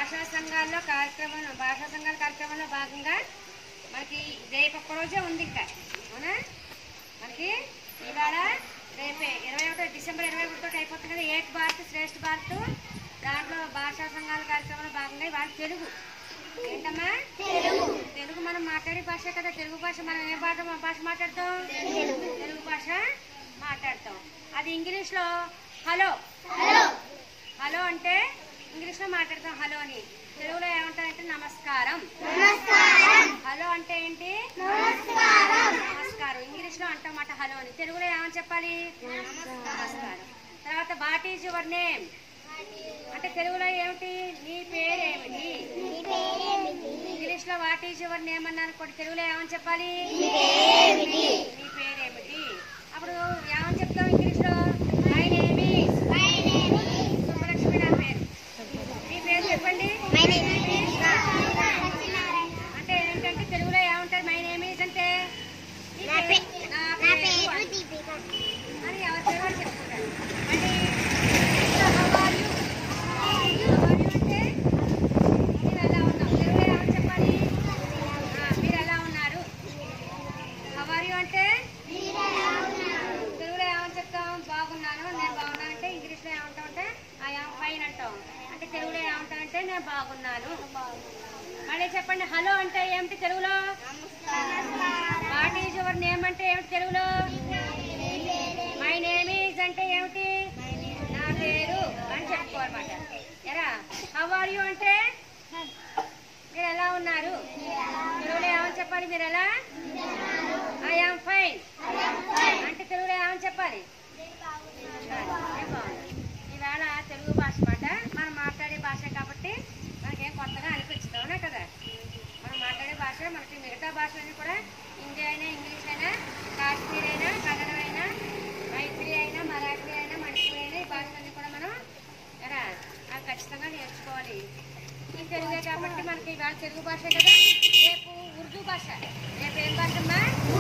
భాషా సంఘాల్లో కార్యక్రమం భాషా సంఘాల కార్యక్రమంలో భాగంగా మనకి రేపు ఒక్క రోజే ఉంది ఇంకా అవునా మనకి ఇవాళ రేపే ఇరవై ఒకటో డిసెంబర్ ఇరవై ఒకటితో అయిపోతుంది కదా ఏక్ భారత్ శ్రేష్ఠ భారత్ దాంట్లో భాషా సంఘాల కార్యక్రమంలో భాగంగా ఇవాళ తెలుగు ఏంటమ్మా తెలుగు తెలుగు మనం మాట్లాడే భాష కదా తెలుగు భాష మనం ఏ భాష భాష మాట్లాడతాం తెలుగు భాష మాట్లాడతాం అది ఇంగ్లీష్లో హలో హలో అంటే ఇంగ్లీష్లో మాట్లాడతాం హలో అని తెలుగులో ఏమంటారంటే నమస్కారం హలో అంటే ఏంటి నమస్కారం ఇంగ్లీష్లో అంటామాట హలో అని తెలుగులో ఏమని చెప్పాలి నమస్కారం తర్వాత వాట్ ఈజ్ యువర్ నేమ్ అంటే తెలుగులో ఏమిటి నీ పేరేమిటి ఇంగ్లీష్ లో వాట్ ఈజ్ యువర్ నేమ్ అన్నాను కూడా తెలుగులో ఏమని చెప్పాలి నీ పేరేమిటి అప్పుడు ఏమని చెప్తాం ఇంగ్లీష్ లో మై నేమ్ ఈజ్ సుబ్బలక్ష్మి నా పేరు నీ పేరు చెప్పండి అంటే ఏంటంటే తెలుగులో ఏమంటారు మై నేమ్ ఈజ్ అంటే నీ నా పేరు. పే- నా నా పేరు పేరు అని. దీపిక అని ఎవరి పేరు వాళ్ళు చెప్పుకుంటారు మళ్ళీ how are you? How are you అంటే మీరు ఎలా ఉన్నావు తెలుగులో ఏమని చెప్పాలి ఆ, మీరు ఎలా ఉన్నారు How are you అంటే తెలుగులో ఏమని చెప్తాం బాగున్నాను నేను బాగున్నాను అంటే ఇంగ్లీష్లో ఏమంటాం అంటే ఐ ఆమ్ ఫైన్ అంటాం అంటే తెలుగులో ఏమంటాం అంటే నేను బాగున్నాను మళ్ళీ చెప్పండి హలో అంటే ఏమిటి తెలుగులో వాట్ ఈజ్ యువర్ నేమ్ అంటే ఏమిటి తెలుగులో మై నేమ్ ఈజ్ అంటే ఏమిటి నా పేరు అని చెప్పుకోవాలన్నమాట ఎరా హౌ ఆర్ యూ అంటే మీరు ఎలా ఉన్నారు తెలుగులో ఏమని చెప్పాలి మీరు ఎలా ఐ ఆమ్ ఫైన్ అంటే తెలుగులో ఏమని చెప్పాలి నేను బాగున్నాను. ఈవేళ తెలుగు భాష మాట మనం మాట్లాడే భాష కాబట్టి మనకేం కొత్తగా అనిపించదు అవునా కదా మనం మాట్లాడే భాష మనకి మిగతా భాషలన్నీ కూడా హిందీ అయినా ఇంగ్లీష్ అయినా కాశ్మీర్ అయినా కన్నడ అయినా మైత్రి అయినా మరాఠీ అయినా మణిపూరి అయినా ఈ భాషలన్నీ కూడా మనం ఎలా అవి ఖచ్చితంగా నేర్చుకోవాలి ఈ తెలుగే కాబట్టి మనకి ఇవాళ తెలుగు భాష కదా రేపు ఉర్దూ భాష రేపు ఏం భాష అమ్మా